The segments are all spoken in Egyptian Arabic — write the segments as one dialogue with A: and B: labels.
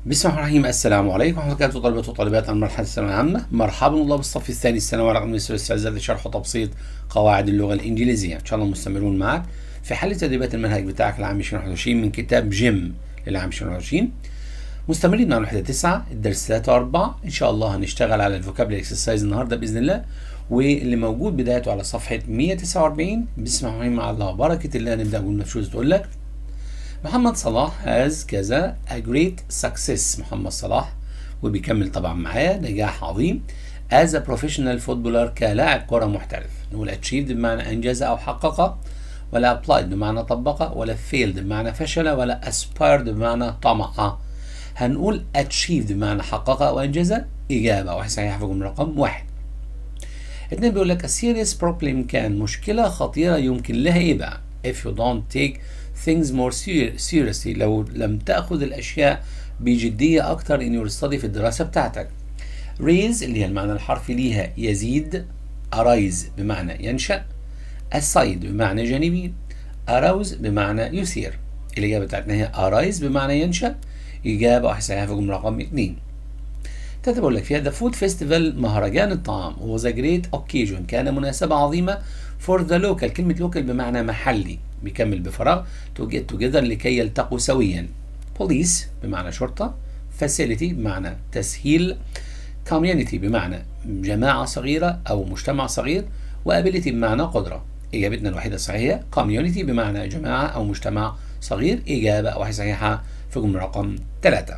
A: بسم الله الرحمن الرحيم السلام عليكم ورحمة الله وبركاته طلبة وطالبات المرحلة الثانوية العامة مرحبا الله بالصف الثاني الثانوي رقم مصر الاستعداد لشرح وتبسيط قواعد اللغة الإنجليزية إن شاء الله مستمرون معك في حل تدريبات المنهج بتاعك لعام 2021 من كتاب جيم للعام 2021 مستمرين مع الوحدة 9 الدرس 3 و4 إن شاء الله هنشتغل على الفوكابلري اكسرسايز النهاردة بإذن الله واللي موجود بدايته على صفحة 149 بسم الله الرحمن مع الله بركة الله نبدأ نقول نفسه تقول لك محمد صلاح has كذا a great success محمد صلاح وبيكمل طبعا معاه نجاح عظيم as a professional footballer كلاعب كرة محترف نقول achieved بمعنى أنجز أو حقق ولا applied بمعنى طبق ولا failed بمعنى فشل ولا aspired بمعنى طمع هنقول achieved بمعنى حقق أو أنجز إجابة واحد صحيح في جملة رقم واحد اتنين بيقول لك a serious problem كان مشكلة خطيرة يمكن لها إيه بقى if you don't take things more seriously لو لم تأخذ الأشياء بجدية أكتر in your study في الدراسة بتاعتك raise اللي هي المعنى الحرفي ليها يزيد arise بمعنى ينشأ aside بمعنى جانبي arouse بمعنى يثير الإجابة بتاعتنا هي arise بمعنى ينشأ إجابة واحد صحيحة في جملة رقم اتنين تلاته بقول لك فيها The Food Festival مهرجان الطعام was a great occasion كان مناسبة عظيمة for the local كلمة local بمعنى محلي بيكمل بفراغ to get together لكي يلتقوا سويا police بمعنى شرطة facility بمعنى تسهيل community بمعنى جماعة صغيرة أو مجتمع صغير وability بمعنى قدرة إجابتنا الوحيدة الصحيحة community بمعنى جماعة أو مجتمع صغير إجابة واحدة صحيحة في جملة رقم ثلاثة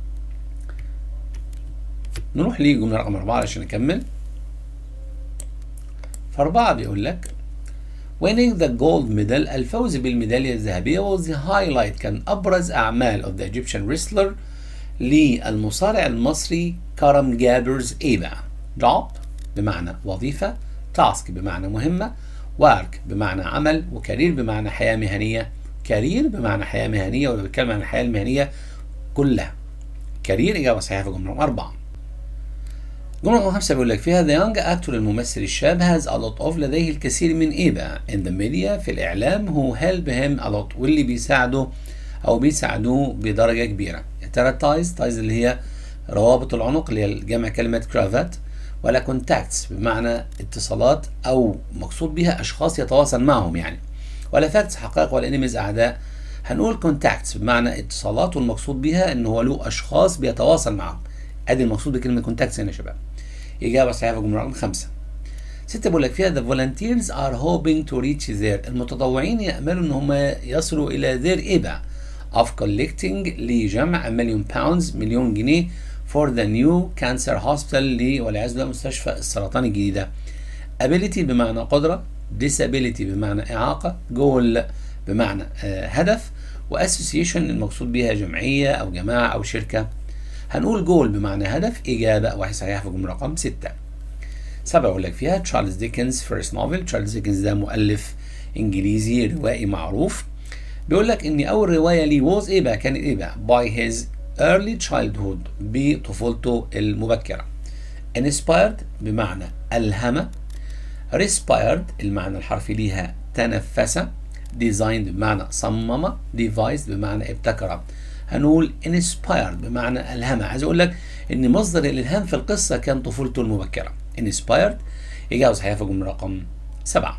A: نروح لجملة رقم أربعة عشان نكمل فأربعة بيقول لك winning the gold medal الفوز بالميدالية الذهبية was the highlight كان أبرز أعمال of the Egyptian wrestler للمصارع المصري كرم جابرز إيه بقى؟ job بمعنى وظيفة task بمعنى مهمة work بمعنى عمل وكارير بمعنى حياة مهنية كارير بمعنى حياة مهنية ولا بتكلم عن الحياة المهنية كلها كارير إجابة صحيحة في جملة أربعة جملة رقم خمسة بيقول لك فيها the young actor الممثل الشاب has a lot of لديه الكثير من ايه بقى in the media في الإعلام who help him a lot واللي بيساعده أو بيساعدوه بدرجة كبيرة يا ترى تايز تايز اللي هي روابط العنق اللي هي جمع كلمة كرافات ولا كونتاكتس بمعنى اتصالات أو مقصود بها أشخاص يتواصل معهم يعني ولا فاكتس حقائق ولا انيميز أعداء هنقول كونتاكتس بمعنى اتصالات والمقصود بها ان هو له اشخاص بيتواصل معهم ادي المقصود بكلمه كونتاكتس هنا يا شباب إجابة صحيحة في الجملة رقم خمسة. ستة بقول لك فيها the volunteers are hoping to reach there المتطوعين يأملوا إن هم يصلوا إلى their إيه بقى؟ of collecting لجمع مليون باوندز مليون جنيه for the new cancer hospital ل والعياذ بالله مستشفى السرطان الجديدة. ability بمعنى قدرة disability بمعنى إعاقة goal بمعنى آه هدف وassociation المقصود بها جمعية أو جماعة أو شركة هنقول جول بمعنى هدف إجابة واحد صحيح في جملة رقم ستة سبعة أقول لك فيها تشارلز ديكنز فيرست نوفل تشارلز ديكنز ده مؤلف إنجليزي روائي معروف بيقول لك إن أول رواية ليه ووز إيه بقى كانت إيه بقى by his early childhood بطفولته المبكرة inspired بمعنى ألهم respired المعنى الحرفي ليها تنفس designed بمعنى صمم devised بمعنى ابتكر هنقول inspired بمعنى ألهم عايز أقول لك إن مصدر الإلهام في القصة كان طفولته المبكرة inspired إجابة صحيحة في الجملة رقم سبعة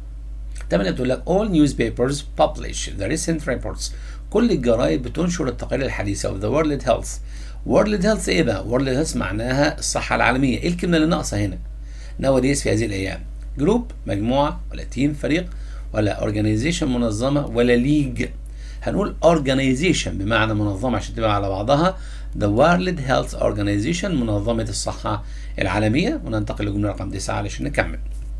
A: تمانية بتقول لك all newspapers publish the recent reports كل الجرايد بتنشر التقارير الحديثة of the world health world health إيه بقى؟ world health معناها الصحة العالمية إيه الكلمة اللي ناقصة هنا؟ nowadays في هذه الأيام جروب مجموعة ولا تيم فريق ولا organization منظمة ولا ليج هنقول organization بمعنى منظمة عشان تبقى على بعضها The World Health Organization منظمة الصحة العالمية وننتقل لجملة رقم 9 علشان نكمل.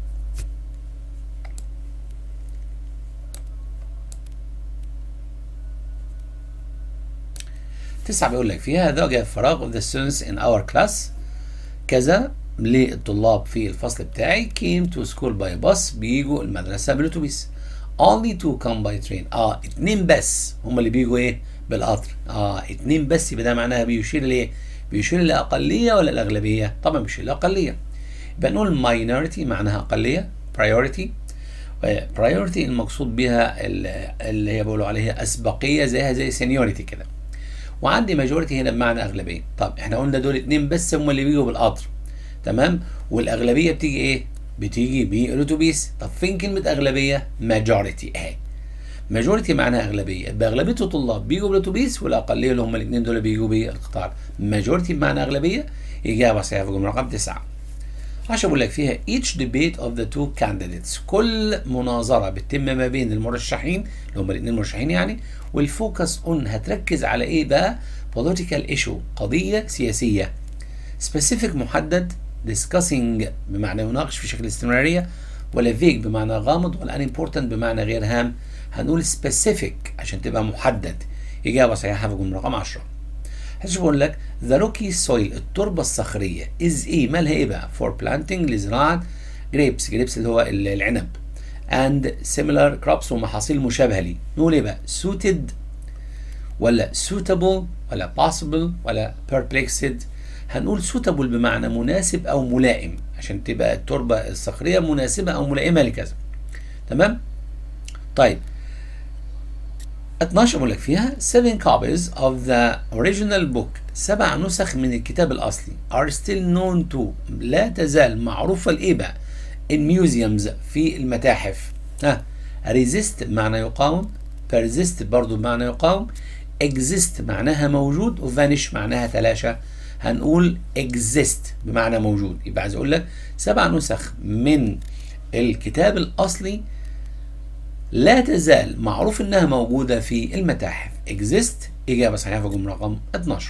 A: تسعة بيقول لك فيها ذا جاء فراغ of the students in our class كذا للطلاب في الفصل بتاعي came to school by bus بيجوا المدرسة بالأتوبيس only to come by train اه اتنين بس هم اللي بيجوا ايه بالقطر اه اتنين بس يبقى ده معناها بيشير لايه بيشير لاقليه ولا الاغلبيه طبعا بيشير لاقليه يبقى نقول minority معناها اقليه priority priority المقصود بها اللي هي بيقولوا عليها اسبقيه زيها زي seniority كده وعندي ماجوريتي هنا بمعنى اغلبيه طب احنا قلنا دول اتنين بس هم اللي بيجوا بالقطر تمام والاغلبيه بتيجي ايه بتيجي بالاتوبيس طب فين كلمه اغلبيه ماجوريتي اهي ماجوريتي معناها اغلبيه يبقى اغلبيه الطلاب بيجوا بالاتوبيس والاقليه اللي هم الاثنين دول بيجوا بالقطار ماجوريتي بمعنى اغلبيه اجابه صحيحه في الجمله رقم 9 عشان بقول لك فيها each debate of the two candidates كل مناظرة بتتم ما بين المرشحين اللي هم الاثنين مرشحين يعني والفوكس اون هتركز على ايه بقى political issue قضية سياسية specific محدد discussing بمعنى يناقش في شكل استمرارية ولا vague بمعنى غامض ولا unimportant بمعنى غير هام هنقول specific عشان تبقى محدد إجابة صحيحة في الجملة رقم 10 هشوف بقول لك ذا روكي سويل التربه الصخريه از ايه مالها ايه بقى فور بلانتنج لزراعه جريبس جريبس اللي هو العنب and similar crops ومحاصيل مشابهه ليه نقول ايه بقى suited ولا suitable ولا possible ولا perplexed هنقول suitable بمعنى مناسب او ملائم عشان تبقى التربه الصخريه مناسبه او ملائمه لكذا تمام طيب 12 بقول لك فيها 7 copies of the original book سبع نسخ من الكتاب الأصلي are still known to لا تزال معروفة لإيه بقى in museums في المتاحف ها resist بمعنى يقاوم persist برضو بمعنى يقاوم exist معناها موجود و vanish معناها تلاشى هنقول exist بمعنى موجود يبقى عايز اقول لك سبع نسخ من الكتاب الاصلي لا تزال معروف انها موجودة في المتاحف exist اجابة صحيحة في الجملة رقم 12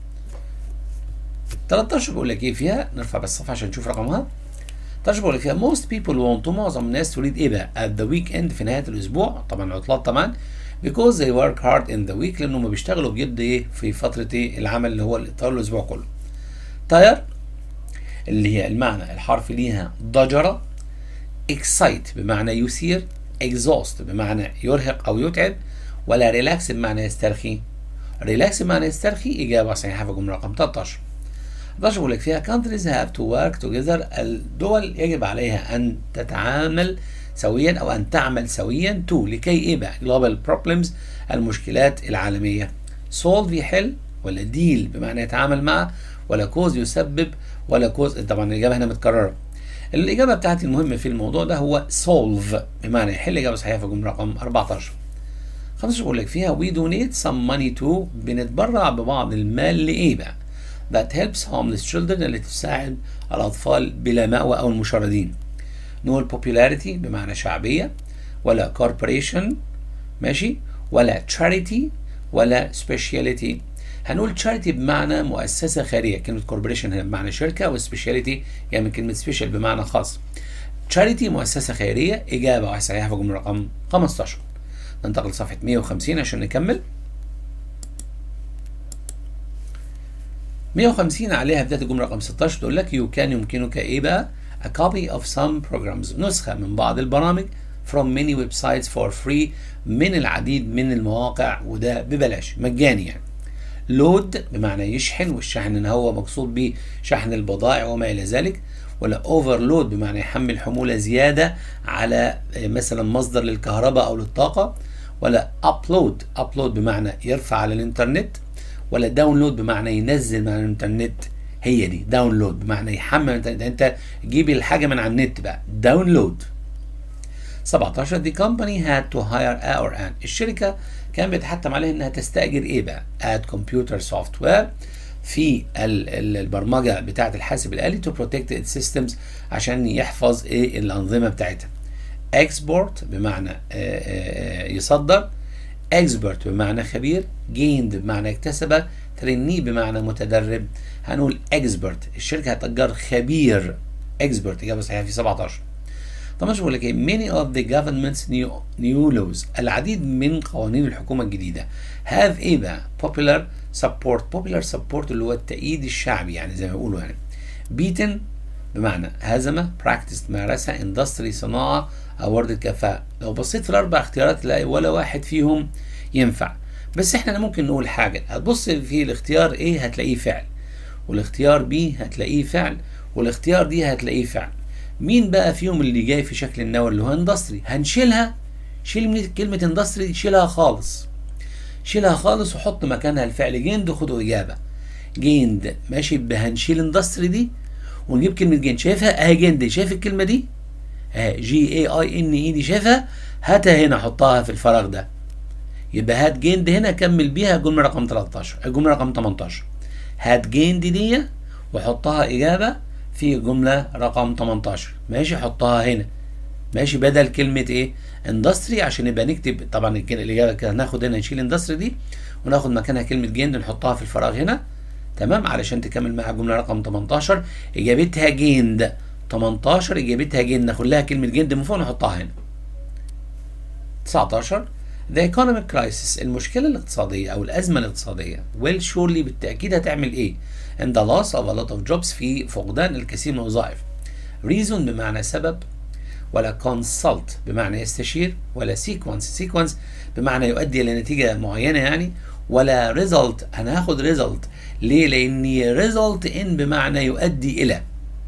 A: 13 بيقول لك ايه فيها نرفع بس الصفحة عشان نشوف رقمها 13 بيقول لك فيها most people want معظم الناس تريد ايه بقى at the weekend في نهاية الاسبوع طبعا عطلات طبعا because they work hard in the week لانهم بيشتغلوا بجد ايه في فترة ايه العمل اللي هو طول الاسبوع كله تاير اللي هي المعنى الحرفي ليها ضجرة excite بمعنى يثير exhaust بمعنى يرهق او يتعب ولا ريلاكس بمعنى يسترخي ريلاكس بمعنى يسترخي اجابه صحيحه في الجمله رقم 13 11 بقول لك فيها countries have to work together الدول يجب عليها ان تتعامل سويا او ان تعمل سويا to لكي ايه بقى global problems المشكلات العالميه solve يحل ولا deal بمعنى يتعامل مع ولا cause يسبب ولا cause طبعا الاجابه هنا متكرره الإجابة بتاعتي المهمة في الموضوع ده هو solve بمعنى يحل إجابة صحيحة في الجملة رقم 14 15 بقول لك فيها we donate some money to بنتبرع ببعض المال لإيه بقى؟ that helps homeless children اللي تساعد الأطفال بلا مأوى أو المشردين. نقول popularity بمعنى شعبية ولا corporation ماشي ولا charity ولا speciality هنقول تشاريتي بمعنى مؤسسه خيريه كلمه كوربوريشن هنا بمعنى شركه وسبيشاليتي يعني من كلمه سبيشال بمعنى خاص تشاريتي مؤسسه خيريه اجابه صحيحه في الجمله رقم 15 ننتقل لصفحه 150 عشان نكمل 150 عليها بدايه الجمله رقم 16 تقول لك يو كان يمكنك ايه بقى a copy of some programs نسخه من بعض البرامج from many websites for free من العديد من المواقع وده ببلاش مجاني يعني لود بمعنى يشحن والشحن ان هو مقصود به شحن البضائع وما الى ذلك ولا اوفرلود بمعنى يحمل حموله زياده على مثلا مصدر للكهرباء او للطاقه ولا ابلود ابلود بمعنى يرفع على الانترنت ولا داونلود بمعنى ينزل من الانترنت هي دي داونلود بمعنى يحمل انت جيب الحاجه من على النت بقى داونلود 17 the company had to hire our an الشركه كان بيتحتم عليها انها تستاجر ايه بقى اد كمبيوتر سوفت وير في البرمجه بتاعه الحاسب الالي تو بروتكت its systems عشان يحفظ ايه الانظمه بتاعتها اكسبورت بمعنى يصدر اكسبرت بمعنى خبير جيند بمعنى اكتسب تريني بمعنى متدرب هنقول اكسبرت الشركه هتأجر خبير اكسبرت اجابه صحيحه في 17 طبعا بقول لك ايه many of the government's new, new laws العديد من قوانين الحكومة الجديدة have ايه بقى popular support popular support اللي هو التأييد الشعبي يعني زي ما بيقولوا يعني beaten بمعنى هزمة practice مارسها industry صناعة award الكفاءة لو بصيت في الأربع اختيارات تلاقي ولا واحد فيهم ينفع بس احنا ممكن نقول حاجة هتبص في الاختيار ايه هتلاقيه فعل والاختيار بي هتلاقيه فعل والاختيار دي هتلاقيه فعل مين بقى فيهم اللي جاي في شكل النوى اللي هو اندستري هنشيلها شيل من كلمة اندستري شيلها خالص شيلها خالص وحط مكانها الفعل جيند وخدوا اجابه جيند ماشي هنشيل اندستري دي ونجيب كلمه جيند شايفها اهي جيند شايف الكلمه دي اهي جي اي اي ان اي دي شايفها هاتها هنا حطها في الفراغ ده يبقى هات جيند هنا كمل بيها الجمله رقم 13 الجمله رقم 18 هات جيند دي وحطها اجابه في الجمله رقم 18 ماشي حطها هنا ماشي بدل كلمه ايه اندستري عشان يبقى نكتب طبعا الاجابه كده هناخد هنا نشيل اندستري دي وناخد مكانها كلمه جيند نحطها في الفراغ هنا تمام علشان تكمل معاها الجمله رقم 18 اجابتها جيند 18 اجابتها جيند ناخد لها كلمه جيند من فوق نحطها هنا 19 The economic crisis المشكلة الاقتصادية أو الأزمة الاقتصادية will surely بالتأكيد هتعمل إيه؟ in the loss of a lot of jobs في فقدان الكثير من الوظائف. reason بمعنى سبب ولا consult بمعنى يستشير ولا sequence sequence بمعنى يؤدي إلى نتيجة معينة يعني ولا result أنا هاخد result ليه؟ لأن result in بمعنى يؤدي إلى.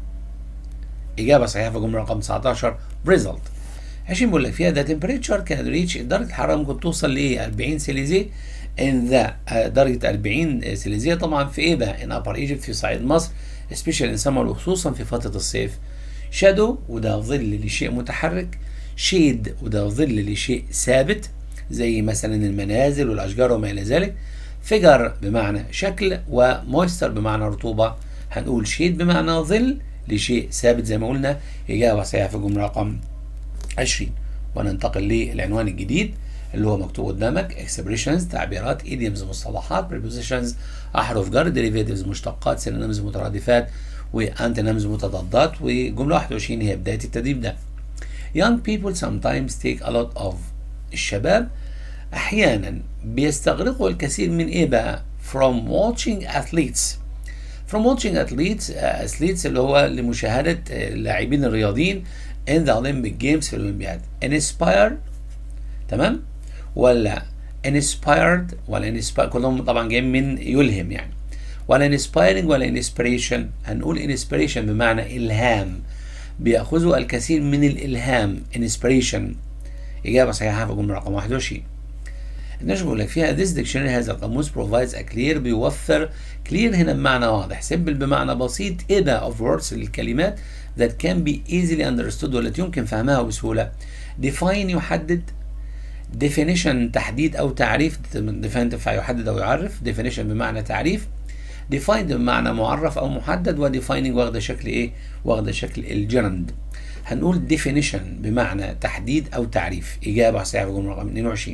A: إجابة صحيحة في الجملة رقم 19 result. 20 بيقول لك فيها the temperature can reach درجة الحرارة ممكن توصل ل 40 سيليزي in the درجة 40 سيليزية طبعا في ايه بقى؟ in upper Egypt في صعيد مصر especially in summer وخصوصا في فترة الصيف. shadow وده ظل لشيء متحرك shade وده ظل لشيء ثابت زي مثلا المنازل والأشجار وما إلى ذلك. figure بمعنى شكل ومويستر بمعنى رطوبة هنقول shade بمعنى ظل لشيء ثابت زي ما قلنا إجابة صحيحة في الجملة رقم 20 وننتقل للعنوان الجديد اللي هو مكتوب قدامك expressions تعبيرات idioms مصطلحات prepositions احرف جر derivatives مشتقات synonyms مترادفات وantonyms متضادات وجمله 21 هي بدايه التدريب ده young people sometimes take a lot of الشباب احيانا بيستغرقوا الكثير من ايه بقى from watching athletes from watching athletes athletes اللي هو لمشاهده اللاعبين الرياضيين in the Olympic Games في الأولمبياد inspire تمام ولا inspired ولا inspire كلهم طبعا جايين من يلهم يعني ولا inspiring ولا inspiration هنقول inspiration بمعنى إلهام بيأخذوا الكثير من الإلهام inspiration إجابة صحيحة في الجملة رقم 21 النشر بيقول لك فيها this dictionary هذا القاموس provides a clear بيوفر clear هنا بمعنى واضح simple بمعنى بسيط ايه ده of words للكلمات that can be easily understood والتي يمكن فهمها بسهولة define يحدد definition تحديد أو تعريف define تنفع يحدد أو يعرف definition بمعنى تعريف defined بمعنى معرف أو محدد و defining واخدة شكل إيه؟ واخدة شكل الجرند هنقول definition بمعنى تحديد أو تعريف إجابة صحيحة في الجملة رقم 22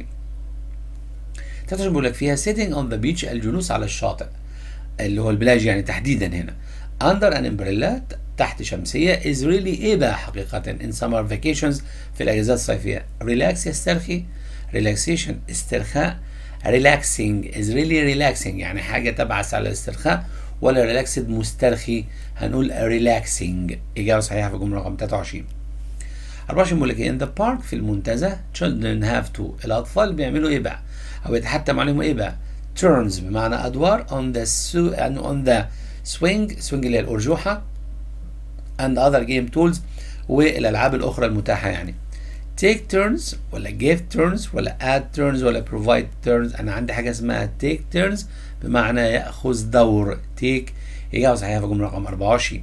A: تترجم بيقول لك فيها sitting on the beach الجلوس على الشاطئ اللي هو البلاج يعني تحديدا هنا under an umbrella تحت شمسية is really ايه بقى حقيقة in summer vacations في الأجازات الصيفية relax يسترخي relaxation استرخاء relaxing is really relaxing يعني حاجة تبعث على الاسترخاء ولا relaxed مسترخي هنقول relaxing إجابة صحيحة في الجملة رقم 23 24 بيقول لك in the park في المنتزه children have to الأطفال بيعملوا إيه بقى أو يتحتم عليهم إيه بقى turns بمعنى أدوار on the su on the swing swing اللي هي الأرجوحة and other game tools والالعاب الاخرى المتاحه يعني take turns ولا give turns ولا add turns ولا provide turns انا عندي حاجه اسمها take turns بمعنى ياخذ دور take اجابه صحيحه في الجمله رقم 24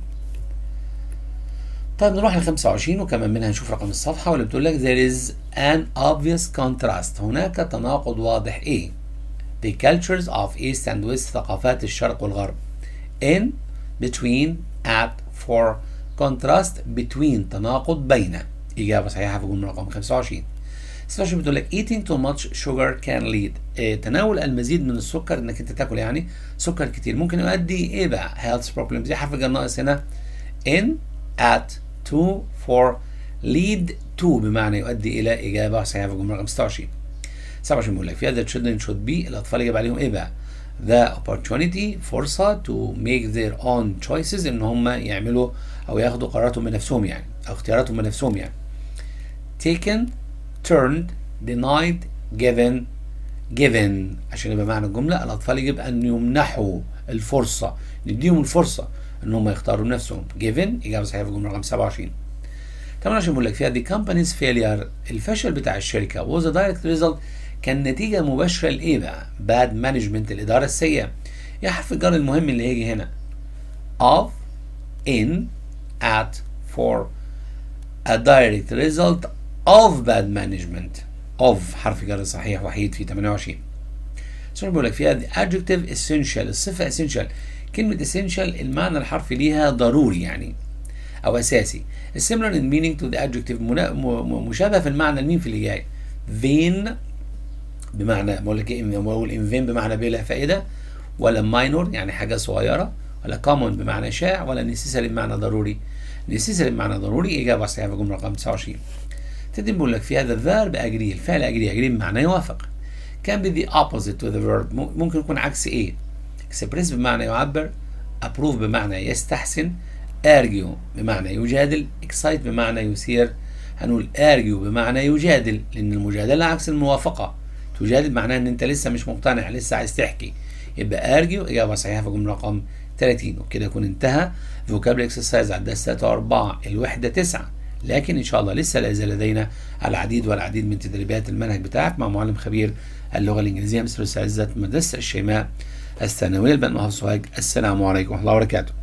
A: طيب نروح ل 25 وكمان منها نشوف رقم الصفحه واللي بتقول لك there is an obvious contrast هناك تناقض واضح ايه the cultures of east and west ثقافات الشرق والغرب in between at for contrast between تناقض بين إجابة صحيحة في الجملة رقم 25 26 بتقول لك eating too much sugar can lead إيه تناول المزيد من السكر انك انت تاكل يعني سكر كتير ممكن يؤدي ايه بقى health problems زي حرف الناقص هنا in at to for lead to بمعنى يؤدي الى اجابه صحيحه في الجمله رقم 26 27 بيقول لك فيها the children should be الاطفال يجب عليهم ايه بقى the opportunity فرصة to make their own choices ان هم يعملوا او ياخدوا قراراتهم بنفسهم يعني او اختياراتهم بنفسهم يعني taken turned denied given given عشان يبقى معنى الجملة الأطفال يجب أن يمنحوا الفرصة نديهم الفرصة أن هم يختاروا بنفسهم given إجابة صحيحة في الجملة رقم 27 28 بيقول لك فيها the company's failure الفشل بتاع الشركة was a direct result كان نتيجة مباشرة لإيه بقى؟ bad management الإدارة السيئة يا حرف الجر المهم اللي هيجي هنا of in at for a direct result of bad management of حرف جر صحيح وحيد في 28 السؤال بيقول لك فيها the adjective essential الصفة essential كلمة essential المعنى الحرفي ليها ضروري يعني أو أساسي similar in meaning to the adjective مشابه في المعنى لمين في اللي جاي vain بمعنى بقول لك ايه بقول in vain بمعنى بلا فائدة ولا minor يعني حاجة صغيرة ولا common بمعنى شائع ولا necessary بمعنى ضروري necessary بمعنى ضروري إجابة صحيحة في الجملة رقم 29 تدي بقول لك في هذا الفيرب أجري الفعل أجري أجري بمعنى يوافق كان be the opposite to the verb ممكن يكون عكس ايه express بمعنى يعبر approve بمعنى يستحسن argue بمعنى يجادل excite بمعنى يثير هنقول argue بمعنى يجادل لان المجادله عكس الموافقه تجادل معناها ان انت لسه مش مقتنع لسه عايز تحكي يبقى argue اجابه صحيحه في الجمله رقم 30 وبكده يكون انتهى vocabulary exercise على الدرس 4 الوحده 9 لكن ان شاء الله لسه لا يزال لدينا العديد والعديد من تدريبات المنهج بتاعك مع معلم خبير اللغه الانجليزيه مستر عزت مدرسه الشيماء الثانويه البنات محافظ سوهاج السلام عليكم ورحمه الله وبركاته